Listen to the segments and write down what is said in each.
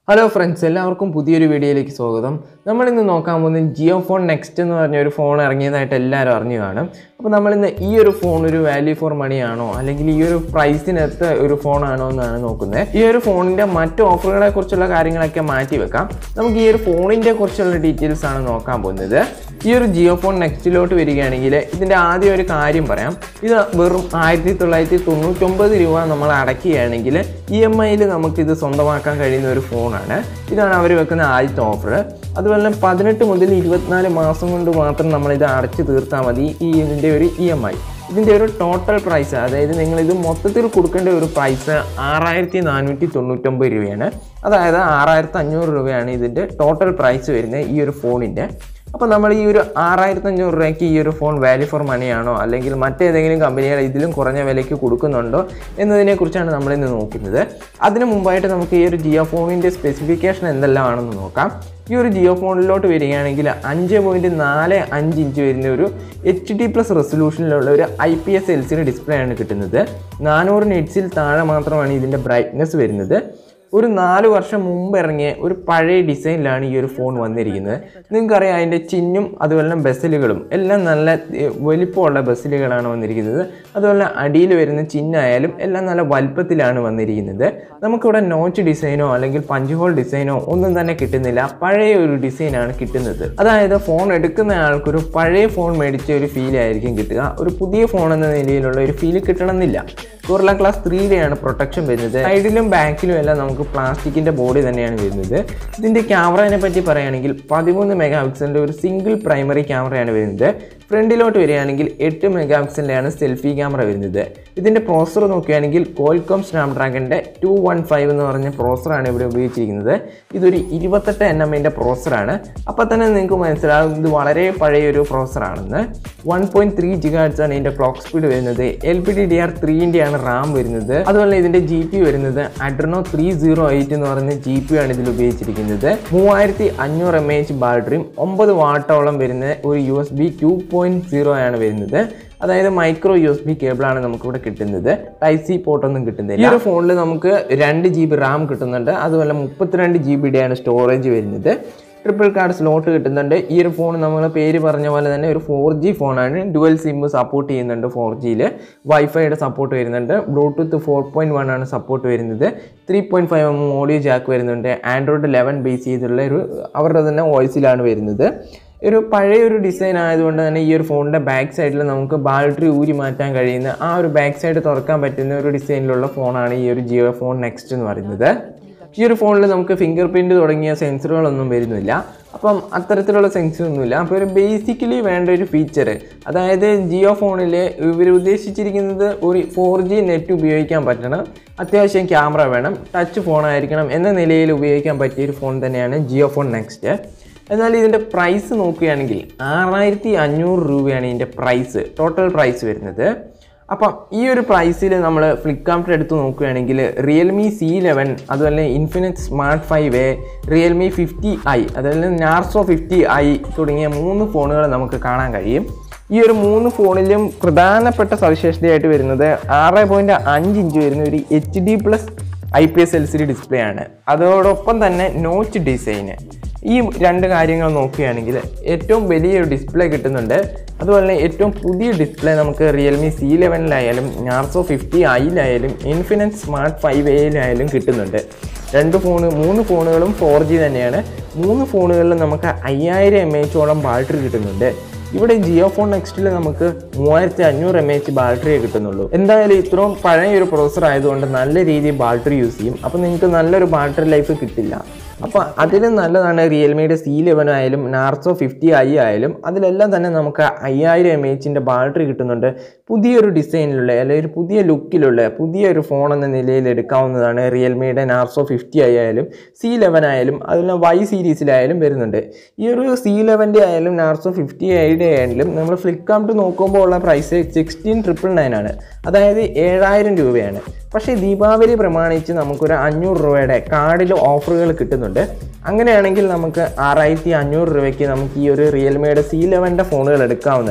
hello friends എല്ലാവർക്കും പുതിയൊരു വീഡിയോയിലേക്ക് സ്വാഗതം നമ്മളിന്ന് നോക്കാൻ പോകുന്നത് ജിയോ ഫോൺ നെക്സ്റ്റ് എന്ന് പറഞ്ഞ ഒരു ഫോൺ ഇറങ്ങിയതായിട്ട് എല്ലാവരും അറിഞ്ഞു കാണും അപ്പോൾ നമ്മളിന്ന് ഈ ഒരു ഫോൺ ഒരു വാല്യൂ ഫോർ മണി ആണോ അല്ലെങ്കിൽ ഈ ഒരു പ്രൈസിനകത്ത് ഒരു ഫോൺ ആണോ എന്നാണ് നോക്കുന്നത് ഈ ഒരു ഫോണിൻ്റെ മറ്റു ഓഫറുകളെ കുറിച്ചുള്ള കാര്യങ്ങളൊക്കെ മാറ്റി വെക്കാം നമുക്ക് ഈ ഒരു ഫോണിൻ്റെ കുറിച്ചുള്ള ഡീറ്റെയിൽസ് ആണ് നോക്കാൻ പോകുന്നത് ഈ ഒരു ജിയോ ഫോൺ നെക്സ്റ്റിലോട്ട് വരികയാണെങ്കിൽ ഇതിൻ്റെ ആദ്യം ഒരു കാര്യം പറയാം ഇത് വെറും ആയിരത്തി തൊള്ളായിരത്തി തൊണ്ണൂറ്റൊമ്പത് രൂപ നമ്മൾ അടയ്ക്കുകയാണെങ്കിൽ ഇ എം ഐയിൽ നമുക്കിത് സ്വന്തമാക്കാൻ കഴിയുന്ന ഒരു ഫോണാണ് ഇതാണ് അവർ വെക്കുന്ന ആദ്യത്തെ ഓഫർ അതുപോലെ തന്നെ പതിനെട്ട് മുതൽ ഇരുപത്തിനാല് മാസം കൊണ്ട് മാത്രം നമ്മളിത് അടച്ചു തീർത്താൽ മതി ഈ ഇതിൻ്റെ ഒരു ഇ എം ഐ ഇതിൻ്റെ ഒരു ടോട്ടൽ പ്രൈസ് അതായത് നിങ്ങളിത് മൊത്തത്തിൽ കൊടുക്കേണ്ട ഒരു പ്രൈസ് ആറായിരത്തി നാനൂറ്റി തൊണ്ണൂറ്റൊമ്പത് രൂപയാണ് അതായത് ആറായിരത്തി അഞ്ഞൂറ് രൂപയാണ് ഇതിൻ്റെ ടോട്ടൽ പ്രൈസ് വരുന്നത് ഈ ഒരു ഫോണിൻ്റെ അപ്പോൾ നമ്മൾ ഈ ഒരു ആറായിരത്തി അഞ്ഞൂറ് രൂപയ്ക്ക് ഈ ഒരു ഫോൺ വാല്യൂ ഫോർ മണിയാണോ അല്ലെങ്കിൽ മറ്റേതെങ്കിലും കമ്പനികൾ ഇതിലും കുറഞ്ഞ വിലയ്ക്ക് കൊടുക്കുന്നുണ്ടോ എന്നതിനെക്കുറിച്ചാണ് നമ്മളിന്ന് നോക്കുന്നത് അതിന് മുമ്പായിട്ട് നമുക്ക് ഈ ഒരു ജിയോ ഫോണിൻ്റെ സ്പെസിഫിക്കേഷൻ എന്തെല്ലാമാണെന്ന് നോക്കാം ഈ ഒരു ജിയോ ഫോണിലോട്ട് വരികയാണെങ്കിൽ അഞ്ച് പോയിൻറ്റ് നാല് അഞ്ച് ഇഞ്ച് വരുന്ന ഒരു എച്ച് ഡി പ്ലസ് റെസൊല്യൂഷനിലുള്ള ഒരു I P S L C D display ആണ് കിട്ടുന്നത് നാനൂറ് നെറ്റ്സിൽ താഴെ മാത്രമാണ് ഇതിൻ്റെ ബ്രൈറ്റ്നസ് വരുന്നത് ഒരു നാല് വർഷം മുമ്പ് ഇറങ്ങിയ ഒരു പഴയ ഡിസൈനിലാണ് ഈ ഒരു ഫോൺ വന്നിരിക്കുന്നത് നിങ്ങൾക്കറിയാം അതിൻ്റെ ചിഹ്നും അതുപോലെ തന്നെ ബസ്സിലുകളും എല്ലാം നല്ല ഏർ, വലിപ്പമുള്ള ബസ്സിലുകളാണ് വന്നിരിക്കുന്നത് അതുപോലെ അടിയിൽ വരുന്ന ചിഹ്നമായാലും എല്ലാം നല്ല വലുപ്പത്തിലാണ് വന്നിരിക്കുന്നത് നമുക്കിവിടെ നോച്ച് ഡിസൈനോ അല്ലെങ്കിൽ പഞ്ച് ഹോൾ ഡിസൈനോ ഒന്നും തന്നെ കിട്ടുന്നില്ല പഴയ ഒരു ഡിസൈനാണ് കിട്ടുന്നത് അതായത് ഫോൺ എടുക്കുന്ന ആൾക്കൊരു പഴയ ഫോൺ മേടിച്ച ഒരു ഫീൽ ആയിരിക്കും കിട്ടുക ഒരു പുതിയ ഫോൺ എന്ന നിലയിലുള്ള ഒരു ഫീൽ കിട്ടണമെന്നില്ല കൊറല ക്ലാസ് ത്രീയിലെയാണ് പ്രൊട്ടക്ഷൻ വരുന്നത് സൈഡിലും ബാക്കിലും എല്ലാം നമുക്ക് പ്ലാസ്റ്റിക്കിന്റെ ബോഡി തന്നെയാണ് വരുന്നത് ഇതിന്റെ ക്യാമറയെ പറ്റി പറയുകയാണെങ്കിൽ പതിമൂന്ന് മെഗാ പിക്സലിന്റെ ഒരു സിംഗിൾ പ്രൈമറി ക്യാമറയാണ് വരുന്നത് ഫ്രണ്ടിലോട്ട് വരികയാണെങ്കിൽ എട്ട് മെഗാ പിക്സലിൻ്റെയാണ് സെൽഫി ക്യാമറ വരുന്നത് ഇതിന്റെ പ്രോസർ നോക്കുകയാണെങ്കിൽ കോൽകോം സ്നാപ്ഡ്രാഗന്റെ ടു വൺ ഫൈവ് എന്ന് പറഞ്ഞ പ്രോസറാണ് ഇവിടെ ഉപയോഗിച്ചിരിക്കുന്നത് ഇതൊരു ഇരുപത്തെട്ട് എൻ എമ്മിൻ്റെ പ്രോസറാണ് അപ്പോൾ തന്നെ നിങ്ങൾക്ക് മനസ്സിലാവും ഇത് വളരെ പഴയൊരു പ്രോസറാണെന്ന് വൺ പോയിന്റ് ത്രീ ജിഗാഡ്സ് ആണ് ഇതിൻ്റെ ക്ലോക്ക് സ്പീഡ് വരുന്നത് L P D D R ത്രീൻ്റെയാണ് റാം വരുന്നത് അതുപോലെ ഇതിൻ്റെ ജി പി വരുന്നത് അഡ്രനോ ത്രീ സീറോ എയ്റ്റ് എന്ന് പറഞ്ഞ ജി പി ആണ് ഇതിൽ ഉപയോഗിച്ചിരിക്കുന്നത് മൂവായിരത്തി അഞ്ഞൂറ് എം എച്ച് ബാറ്ററിയും ഒമ്പത് വാട്ടോളം വരുന്ന ഒരു U S B two point zero ആണ് വരുന്നത് അതായത് മൈക്രോ യു എസ് ബി കേബിളാണ് നമുക്കിവിടെ കിട്ടുന്നത് ടൈപ്പ് സി പോർട്ടൊന്നും കിട്ടുന്നില്ല ഈ ഒരു ഫോണിൽ നമുക്ക് രണ്ട് ജി ബി റാം കിട്ടുന്നുണ്ട് അതുപോലെ മുപ്പത്തിരണ്ട് ജി ബിയുടെയാണ് സ്റ്റോറേജ് വരുന്നത് ട്രിപ്പിൾ കാർഡ് സ്ലോട്ട് കിട്ടുന്നുണ്ട് ഈ ഒരു ഫോൺ നമ്മൾ പേര് പറഞ്ഞ പോലെ തന്നെ ഒരു ഫോർ ജി ഫോണാണ് ഡുവൽ സിം സപ്പോർട്ട് ചെയ്യുന്നുണ്ട് ഫോർ ജിയിൽ വൈഫൈയുടെ സപ്പോർട്ട് വരുന്നുണ്ട് ബ്ലൂടൂത്ത് ഫോർ പോയിൻറ്റ് വൺ ആണ് സപ്പോർട്ട് വരുന്നത് three point five M audio jack വരുന്നുണ്ട് ആൻഡ്രോയിഡ് ലെവൻ ബേസ് ചെയ്തിട്ടുള്ള ഒരു അവരുടെ തന്നെ വോയിസിലാണ് വരുന്നത് ഒരു പഴയ ഒരു ഡിസൈൻ ആയതുകൊണ്ട് തന്നെ ഈ ഒരു ഫോണിൻ്റെ ബാക്ക് സൈഡിൽ നമുക്ക് ബാറ്ററി ഊരി മാറ്റാൻ കഴിയുന്ന ആ ഒരു ബാക്ക് സൈഡ് തുറക്കാൻ പറ്റുന്ന ഒരു ഡിസൈനിലുള്ള ഫോണാണ് ഈ ഒരു ജിയോ ഫോൺ നെക്സ്റ്റ് എന്ന് പറയുന്നത് ഈ ഒരു ഫോണിൽ നമുക്ക് ഫിംഗർ പ്രിൻറ്റ് തുടങ്ങിയ സെൻസറുകളൊന്നും വരുന്നില്ല അപ്പം അത്തരത്തിലുള്ള സെൻസർ ഒന്നുമില്ല അപ്പോൾ ഒരു ബേസിക്കലി വേണ്ട ഒരു ഫീച്ചർ അതായത് ജിയോ ഫോണിൽ ഇവർ ഉദ്ദേശിച്ചിരിക്കുന്നത് ഒരു ഫോർ ജി നെറ്റ് ഉപയോഗിക്കാൻ പറ്റണം അത്യാവശ്യം ക്യാമറ വേണം ടച്ച് ഫോൺ ആയിരിക്കണം എന്ന നിലയിൽ ഉപയോഗിക്കാൻ പറ്റിയ ഒരു ഫോൺ തന്നെയാണ് ജിയോ ഫോൺ നെക്സ്റ്റ് എന്നാൽ ഇതിൻ്റെ പ്രൈസ് നോക്കുകയാണെങ്കിൽ ആറായിരത്തി അഞ്ഞൂറ് രൂപയാണ് ഇതിൻ്റെ പ്രൈസ് ടോട്ടൽ പ്രൈസ് വരുന്നത് അപ്പം ഈ ഒരു പ്രൈസിൽ നമ്മൾ ഫ്ലിപ്കാർട്ടിൽ എടുത്ത് നോക്കുകയാണെങ്കിൽ റിയൽമി സി ലെവൻ അതുപോലെ Infinix smart five A Realme fifty I അതുപോലെ നാർസോ ഫിഫ്റ്റി ഐ തുടങ്ങിയ മൂന്ന് ഫോണുകൾ നമുക്ക് കാണാൻ കഴിയും ഈ ഒരു മൂന്ന് ഫോണിലും പ്രധാനപ്പെട്ട സവിശേഷതയായിട്ട് വരുന്നത് ആറ് പോയിൻറ്റ് അഞ്ച് ഇഞ്ച് വരുന്ന ഒരു H D plus I P S L C D display ആണ് അതോടൊപ്പം തന്നെ നോച്ച് ഡിസൈന് ഈ രണ്ട് കാര്യങ്ങൾ നോക്കുകയാണെങ്കിൽ ഏറ്റവും വലിയൊരു ഡിസ്പ്ലേ കിട്ടുന്നുണ്ട് അതുപോലെ തന്നെ ഏറ്റവും പുതിയ ഡിസ്പ്ലേ നമുക്ക് റിയൽമി സി ലെവനിലായാലും നാർസോ ഫിഫ്റ്റി ഐയിലായാലും ഇൻഫിനിറ്റ് സ്മാർട്ട് ഫൈവ് എയിലായാലും കിട്ടുന്നുണ്ട് രണ്ട് ഫോണ് മൂന്ന് ഫോണുകളും ഫോർ ജി തന്നെയാണ് മൂന്ന് ഫോണുകളിലും നമുക്ക് അയ്യായിരം എം എച്ചോളം ബാറ്ററി കിട്ടുന്നുണ്ട് ഇവിടെ ജിയോ ഫോൺ നെക്സ്റ്റിൽ നമുക്ക് മൂവായിരത്തി അഞ്ഞൂറ് എം എച്ച് ബാറ്ററിയെ കിട്ടുന്നുള്ളൂ എന്തായാലും ഇത്രയും പഴയ ഒരു പ്രോസർ ആയതുകൊണ്ട് നല്ല രീതിയിൽ ബാറ്ററി യൂസ് ചെയ്യും അപ്പോൾ നിങ്ങൾക്ക് നല്ലൊരു ബാറ്ററി ലൈഫ് കിട്ടില്ല അപ്പോൾ അതിലും നല്ലതാണ് റിയൽമിയുടെ സി ലെവൻ ആയാലും നാർസോ ഫിഫ്റ്റി ഐ ആയാലും അതിലെല്ലാം തന്നെ നമുക്ക് അയ്യായിരം എം എച്ചിൻ്റെ ബാറ്ററി കിട്ടുന്നുണ്ട് പുതിയൊരു ഡിസൈനിലുള്ള അല്ലെങ്കിൽ ഒരു പുതിയ ലുക്കിലുള്ള പുതിയൊരു ഫോൺ എന്ന നിലയിൽ എടുക്കാവുന്നതാണ് റിയൽമിയുടെ നാർസോ ഫിഫ്റ്റി ഐ ആയാലും സി ലെവൻ ആയാലും അതുപോലെ വൈ സീരീസിലായാലും വരുന്നുണ്ട് ഈ ഒരു സി ലെവൻ്റെ ആയാലും നാർസോ ഫിഫ്റ്റി ഐയുടെ ആയാലും നമ്മൾ ഫ്ലിപ്കാർട്ട് നോക്കുമ്പോൾ ഉള്ള പ്രൈസ് സിക്സ്റ്റീൻ ട്രിപ്പിൾ നയൻ ആണ് അതായത് ഏഴായിരം രൂപയാണ് പക്ഷേ ദീപാവലി പ്രമാണിച്ച് നമുക്കൊരു അഞ്ഞൂറ് രൂപയുടെ കാർഡിൽ ഓഫറുകൾ കിട്ടുന്നുണ്ട് അങ്ങനെയാണെങ്കിൽ നമുക്ക് ആറായിരത്തി അഞ്ഞൂറ് രൂപയ്ക്ക് നമുക്ക് ഈ ഒരു റിയൽമിയുടെ സി ലെവൻ്റെ ഫോണുകൾ എടുക്കാവുന്നതാണ്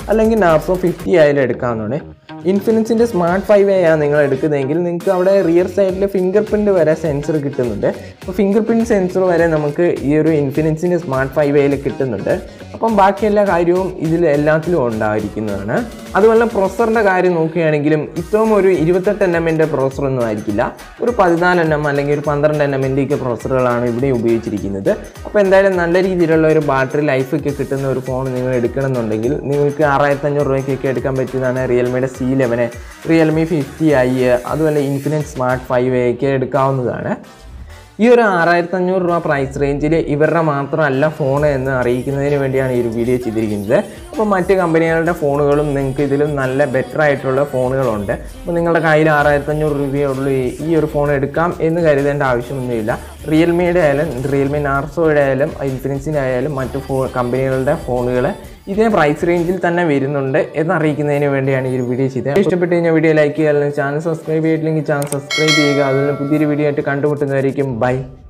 അല്ലെങ്കിൽ നാർസോ ഫിഫ്റ്റി ആയാലും എടുക്കാവുന്നതാണ് ഇൻഫിനിക്സിൻ്റെ സ്മാർട്ട് ഫൈവ് എ ആണ് നിങ്ങൾ എടുക്കുന്നതെങ്കിൽ നിങ്ങൾക്ക് അവിടെ റിയർ സൈഡിൽ ഫിംഗർ പ്രിൻറ്റ് വരെ സെൻസർ കിട്ടുന്നുണ്ട് അപ്പോൾ ഫിംഗർ പ്രിൻറ്റ് സെൻസർ വരെ നമുക്ക് ഈ ഒരു ഇൻഫിനിക്സിൻ്റെ സ്മാർട്ട് ഫൈവ് എയിൽ കിട്ടുന്നുണ്ട് അപ്പം ബാക്കി എല്ലാ കാര്യവും ഇതിൽ എല്ലാത്തിലും ഉണ്ടായിരിക്കുന്നതാണ് അതുപോലെ പ്രൊസറിൻ്റെ കാര്യം നോക്കുകയാണെങ്കിലും ഇത്രയും ഒരു ഇരുപത്തെട്ട് എൻ എമ്മിൻ്റെ പ്രൊസറൊന്നും ആയിരിക്കില്ല ഒരു പതിനാല് എൻ എം അല്ലെങ്കിൽ ഒരു പന്ത്രണ്ട് എൻ എമ്മിൻ്റെയൊക്കെ പ്രൊസറുകളാണ് ഇവിടെ ഉപയോഗിച്ചിരിക്കുന്നത് അപ്പോൾ എന്തായാലും നല്ല രീതിയിലുള്ള ഒരു ബാറ്ററി ലൈഫ് ഒക്കെ കിട്ടുന്ന ഒരു ഫോൺ നിങ്ങൾ എടുക്കണമെന്നുണ്ടെങ്കിൽ നിങ്ങൾക്ക് ആറായിരത്തി അഞ്ഞൂറ് രൂപയ്ക്കൊക്കെ എടുക്കാൻ പറ്റിയതാണ് റിയൽമിയുടെ സി ലെവന് റിയൽമി ഫിഫ്റ്റി ഐ അതുപോലെ ഇൻഫിനിറ്റ് സ്മാർട്ട് ഫൈവ് ഒക്കെ എടുക്കാവുന്നതാണ് ഈ ഒരു ആറായിരത്തി അഞ്ഞൂറ് രൂപ പ്രൈസ് റേഞ്ചിൽ ഇവരുടെ മാത്രമല്ല ഫോൺ എന്ന് അറിയിക്കുന്നതിന് വേണ്ടിയാണ് ഈ ഒരു വീഡിയോ ചെയ്തിരിക്കുന്നത് അപ്പോൾ മറ്റ് കമ്പനികളുടെ ഫോണുകളും നിങ്ങൾക്ക് ഇതിലും നല്ല ബെറ്റർ ആയിട്ടുള്ള ഫോണുകളുണ്ട് അപ്പോൾ നിങ്ങളുടെ കയ്യിൽ ആറായിരത്തി അഞ്ഞൂറ് രൂപയുള്ളൂ ഈ- ഈ ഒരു ഫോൺ എടുക്കാം എന്ന് കരുതേണ്ട ആവശ്യമൊന്നുമില്ല റിയൽമിയുടെ ആയാലും റിയൽമി നാർസോയുടെ ആയാലും ഇൻഫിനിക്സിൻ്റെ ആയാലും മറ്റു ഫോ കമ്പനികളുടെ ഫോണുകൾ ഇതേ പ്രൈസ് റേഞ്ചിൽ തന്നെ വരുന്നുണ്ട് എന്നറിയിക്കുന്നതിന് വേണ്ടിയാണ് ഈ ഒരു വീഡിയോ ചെയ്തത് ഇഷ്ടപ്പെട്ട് കഴിഞ്ഞാൽ വീഡിയോ ലൈക്ക് ചെയ്യുക അല്ലെങ്കിൽ ചാനൽ സബ്സ്ക്രൈബ് ചെയ്തിട്ടില്ലെങ്കിൽ ചാനൽ സബ്സ്ക്രൈബ് ചെയ്യുക അതുപോലെ പുതിയൊരു വീഡിയോ ആയിട്ട് കണ്ടുമുട്ടുന്നതായിരിക്കും ബൈ